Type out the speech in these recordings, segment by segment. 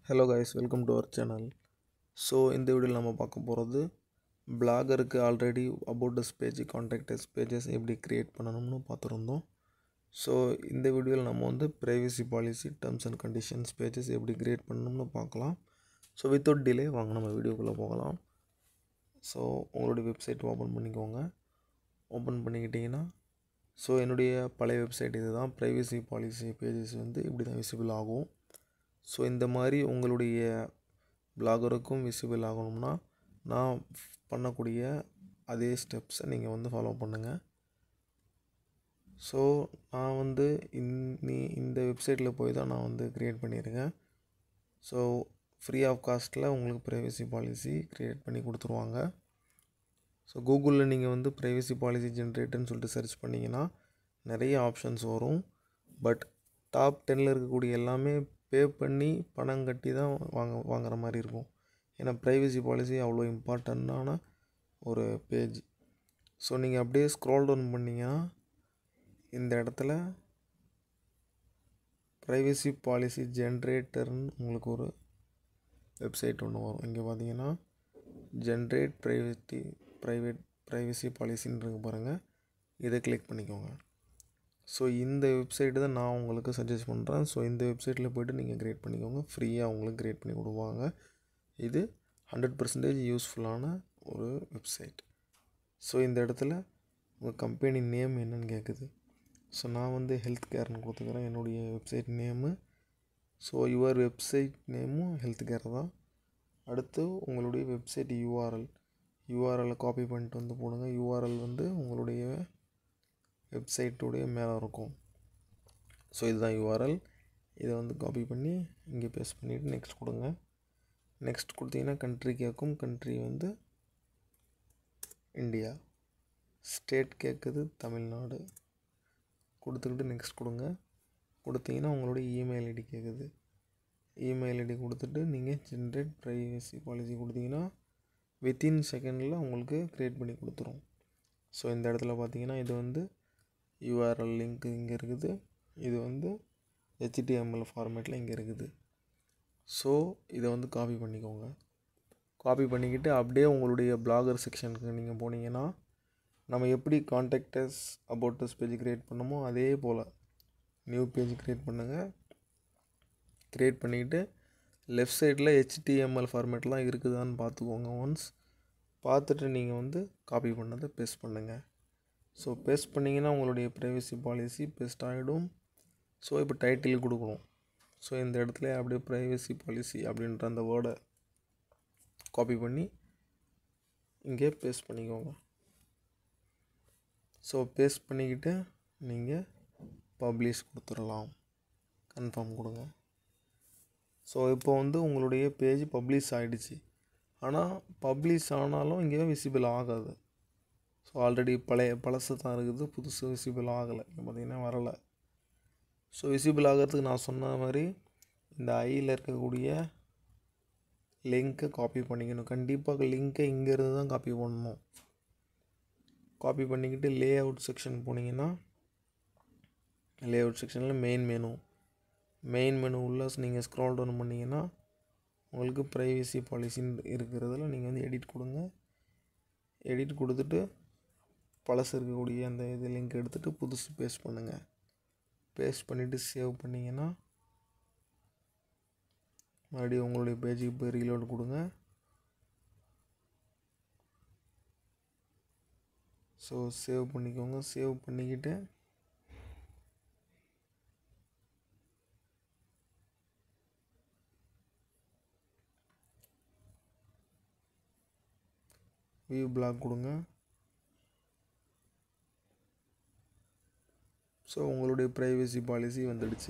hello guys welcome to our channel so இந்த வீடியோவில் நம்ம பார்க்க போகிறது பிளாகருக்கு already about us page contacts pages எப்படி க்ரியேட் பண்ணணும்னு பார்த்துருந்தோம் ஸோ இந்த வீடியோவில் நம்ம வந்து privacy policy terms and conditions pages எப்படி க்ரியேட் பண்ணணும்னு பார்க்கலாம் ஸோ வித்தவுட் டிலே வாங்க நம்ம வீடியோக்குள்ளே போகலாம் ஸோ உங்களுடைய வெப்சைட் ஓப்பன் பண்ணிக்கோங்க ஓப்பன் பண்ணிக்கிட்டிங்கன்னா ஸோ என்னுடைய பழைய வெப்சைட் இது தான் ப்ரைவசி பாலிசி பேஜஸ் வந்து இப்படி தான் விசிபிள் ஆகும் ஸோ இந்த மாதிரி உங்களுடைய பிளாகருக்கும் விசிபிள் ஆகணும்னா நான் பண்ணக்கூடிய அதே ஸ்டெப்ஸை நீங்கள் வந்து ஃபாலோ பண்ணுங்கள் ஸோ நான் வந்து இன்னி இந்த வெப்சைட்டில் போய் தான் நான் வந்து க்ரியேட் பண்ணியிருக்கேன் ஸோ ஃப்ரீ ஆஃப் காஸ்ட்டில் உங்களுக்கு ப்ரைவசி பாலிசி க்ரியேட் பண்ணி கொடுத்துருவாங்க ஸோ கூகுளில் நீங்கள் வந்து ப்ரைவசி பாலிசி ஜென்ரேட்டர்னு சொல்லிட்டு சர்ச் பண்ணிங்கன்னா நிறைய ஆப்ஷன்ஸ் வரும் பட் டாப் டென்னில் இருக்கக்கூடிய எல்லாமே பே பண்ணி பணம் கட்டி தான் வாங்க வாங்குற மாதிரி இருக்கும் ஏன்னா ப்ரைவசி பாலிசி அவ்வளோ இம்பார்ட்டண்ட்டான ஒரு பேஜ் ஸோ நீங்கள் அப்படியே ஸ்க்ரோல் டவுன் பண்ணிங்கன்னா இந்த இடத்துல ப்ரைவசி பாலிசி ஜென்ரேட்டர்னு உங்களுக்கு ஒரு வெப்சைட் ஒன்று வரும் இங்கே பார்த்தீங்கன்னா ஜென்ரேட் ப்ரைவேட்டி ப்ரைவேட் ப்ரைவசி பாலிசின்னு இருக்கு பாருங்கள் இதை கிளிக் பண்ணிக்கோங்க ஸோ இந்த வெப்சைட்டு தான் நான் உங்களுக்கு சஜஸ்ட் பண்ணுறேன் ஸோ இந்த வெப்சைட்டில் போய்ட்டு நீங்கள் க்ரியேட் பண்ணிக்கோங்க ஃப்ரீயாக உங்களுக்கு க்ரியேட் பண்ணி கொடுப்பாங்க இது ஹண்ட்ரட் பர்சன்டேஜ் யூஸ்ஃபுல்லான ஒரு வெப்சைட் ஸோ இந்த இடத்துல உங்கள் கம்பெனி நேம் என்னன்னு கேட்குது ஸோ நான் வந்து ஹெல்த் கேர்னு கொடுத்துக்கிறேன் என்னுடைய website name so your website நேமும் ஹெல்த் கேர் தான் அடுத்து உங்களுடைய வெப்சைட் யூஆர்எல் யூஆர்எல்லை காப்பி பண்ணிட்டு வந்து போடுங்க யூஆர்எல் வந்து உங்களுடைய வெப்சைட்டுடைய மேலே இருக்கும் ஸோ இதுதான் யூஆர்எல் இதை வந்து காப்பி பண்ணி இங்கே பேஸ்ட் பண்ணிவிட்டு நெக்ஸ்ட் கொடுங்க நெக்ஸ்ட் கொடுத்தீங்கன்னா கண்ட்ரி கேட்கும் கண்ட்ரி வந்து இந்தியா ஸ்டேட் கேட்குது தமிழ்நாடு கொடுத்துக்கிட்டு நெக்ஸ்ட் கொடுங்க கொடுத்தீங்கன்னா உங்களுடைய இமெயில் ஐடி கேட்குது இமெயில் ஐடி கொடுத்துட்டு நீங்கள் ஜென்ரேட் ப்ரைவசி பாலிசி கொடுத்தீங்கன்னா வித்தின் செகண்டில் உங்களுக்கு க்ரியேட் பண்ணி கொடுத்துரும் ஸோ இந்த இடத்துல பார்த்தீங்கன்னா இது வந்து யூஆர்எல் லிங்க் இங்கே இருக்குது இது வந்து ஹெச்டிஎம்எல் ஃபார்மேட்டில் இங்கே இருக்குது ஸோ இதை வந்து காப்பி பண்ணிக்கோங்க காப்பி பண்ணிக்கிட்டு அப்படியே உங்களுடைய பிளாகர் செக்ஷனுக்கு நீங்கள் போனீங்கன்னா நம்ம எப்படி கான்டாக்டஸ் அபவுட்டஸ் பேஜ் க்ரியேட் பண்ணமோ அதே போல் நியூ பேஜ் க்ரியேட் பண்ணுங்கள் க்ரியேட் பண்ணிக்கிட்டு லெஃப்ட் சைடில் ஹெச்டிஎம்எல் ஃபார்மேட்லாம் இருக்குதான்னு பார்த்துக்கோங்க ஒன்ஸ் பார்த்துட்டு நீங்கள் வந்து காப்பி பண்ணதை பேஸ்ட் பண்ணுங்கள் ஸோ பேஸ்ட் பண்ணிங்கன்னா உங்களுடைய ப்ரைவசி பாலிசி பேஸ்ட் ஆகிடும் ஸோ இப்போ டைட்டில் கொடுக்கணும் ஸோ இந்த இடத்துல அப்படியே ப்ரைவசி பாலிசி அப்படின்ற அந்த வேர்டை காப்பி பண்ணி இங்கே பேஸ்ட் பண்ணிக்கோங்க ஸோ பேஸ்ட் பண்ணிக்கிட்டு நீங்கள் பப்ளிஷ் கொடுத்துடலாம் கன்ஃபார்ம் கொடுங்க ஸோ இப்போ வந்து உங்களுடைய பேஜ் பப்ளிஷ் ஆகிடுச்சு ஆனால் பப்ளிஷ் ஆனாலும் இங்கே விசிபிள் ஆகாது ஸோ ஆல்ரெடி பழைய பழசு தான் இருக்குது புதுசு விசிபிள் ஆகலை இங்கே பார்த்திங்கன்னா வரலை ஸோ விசிபிள் ஆகிறதுக்கு நான் சொன்ன மாதிரி இந்த ஐயில் இருக்கக்கூடிய லிங்க்கை காப்பி பண்ணிக்கணும் கண்டிப்பாக லிங்க்கை இங்கேருந்து தான் காப்பி பண்ணணும் காப்பி பண்ணிக்கிட்டு லே அவுட் செக்ஷன் போனீங்கன்னா லே அவுட் செக்ஷனில் மெயின் மெனு மெயின் மெனு உள்ள நீங்கள் ஸ்க்ரால் டவுன் பண்ணிங்கன்னா உங்களுக்கு ப்ரைவசி பாலிசின்னு இருக்கிறதுல நீங்கள் வந்து எடிட் கொடுங்க எடிட் கொடுத்துட்டு பழசு இருக்கக்கூடிய அந்த இது லிங்க் எடுத்துகிட்டு புதுசு பேஸ்ட் பண்ணுங்கள் பேஸ்ட் பண்ணிவிட்டு சேவ் பண்ணிங்கன்னா மறுபடியும் உங்களுடைய பேஜுக்கு போய் ரீலோட் கொடுங்க ஸோ சேவ் பண்ணிக்கோங்க சேவ் பண்ணிக்கிட்டு வியூ பிளாக் கொடுங்க ஸோ உங்களுடைய ப்ரைவசி பாலிசி வந்துடுச்சு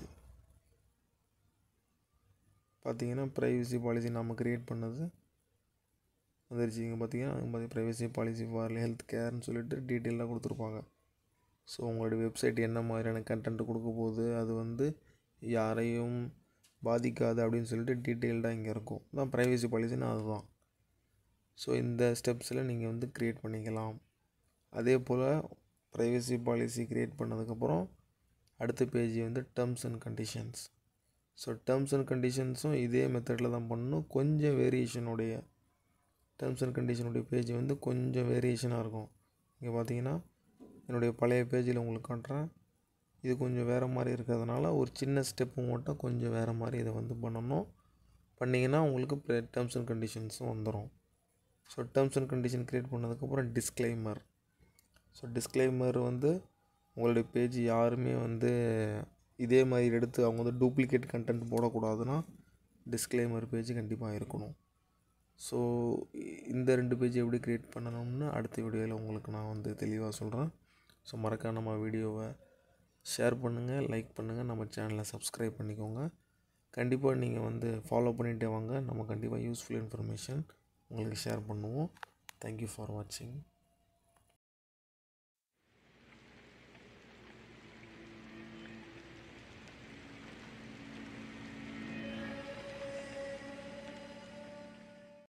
பார்த்தீங்கன்னா ப்ரைவசி பாலிசி நம்ம க்ரியேட் பண்ணது வந்துடுச்சு இங்கே பார்த்தீங்கன்னா பார்த்தி ப்ரைவசி பாலிசி ஃபார் ஹெல்த் கேர்னு சொல்லிட்டு டீட்டெயிலாக கொடுத்துருப்பாங்க ஸோ உங்களுடைய வெப்சைட் என்ன மாதிரியான கண்டென்ட் கொடுக்க போகுது அது வந்து யாரையும் பாதிக்காது அப்படின்னு சொல்லிட்டு டீட்டெயில்டாக இங்கே இருக்கும் தான் ப்ரைவசி பாலிசின்னு அதுதான் ஸோ இந்த ஸ்டெப்ஸில் நீங்கள் வந்து க்ரியேட் பண்ணிக்கலாம் அதே போல் ப்ரைவசி பாலிசி க்ரியேட் பண்ணதுக்கப்புறம் அடுத்த பேஜ் வந்து terms and conditions so terms and கண்டிஷன்ஸும் இதே மெத்தடில் தான் பண்ணணும் கொஞ்சம் வேரியேஷனுடைய டேர்ம்ஸ் அண்ட் கண்டிஷனுடைய பேஜ் வந்து கொஞ்சம் வேரியேஷனாக இருக்கும் இங்கே பார்த்தீங்கன்னா என்னுடைய பழைய பேஜில் உங்களுக்கு காட்டுறேன் இது கொஞ்சம் வேறு மாதிரி இருக்கிறதுனால ஒரு சின்ன ஸ்டெப்பு மட்டும் கொஞ்சம் வேறு மாதிரி இதை வந்து பண்ணணும் பண்ணிங்கன்னா உங்களுக்கு டேர்ம்ஸ் அண்ட் கண்டிஷன்ஸும் வந்துடும் so terms and condition create பண்ணதுக்கப்புறம் டிஸ்க்ளைமர் ஸோ டிஸ்க்ளைமர் வந்து உங்களுடைய பேஜ் யாருமே வந்து இதே மாதிரி எடுத்து அவங்க வந்து டூப்ளிகேட் கண்டென்ட் போடக்கூடாதுன்னா டிஸ்க்ளைமர் பேஜ் கண்டிப்பாக இருக்கணும் ஸோ இந்த ரெண்டு பேஜ் எப்படி க்ரியேட் பண்ணணும்னு அடுத்த வீடியோவில் உங்களுக்கு நான் வந்து தெளிவாக சொல்கிறேன் ஸோ மறக்காம நம்ம வீடியோவை ஷேர் பண்ணுங்கள் லைக் பண்ணுங்கள் நம்ம சேனலை சப்ஸ்கிரைப் பண்ணிக்கோங்க கண்டிப்பாக நீங்கள் வந்து ஃபாலோ பண்ணிகிட்டே வாங்க நம்ம கண்டிப்பாக யூஸ்ஃபுல் இன்ஃபர்மேஷன் உங்களுக்கு ஷேர் பண்ணுவோம் தேங்க்யூ ஃபார் வாட்சிங்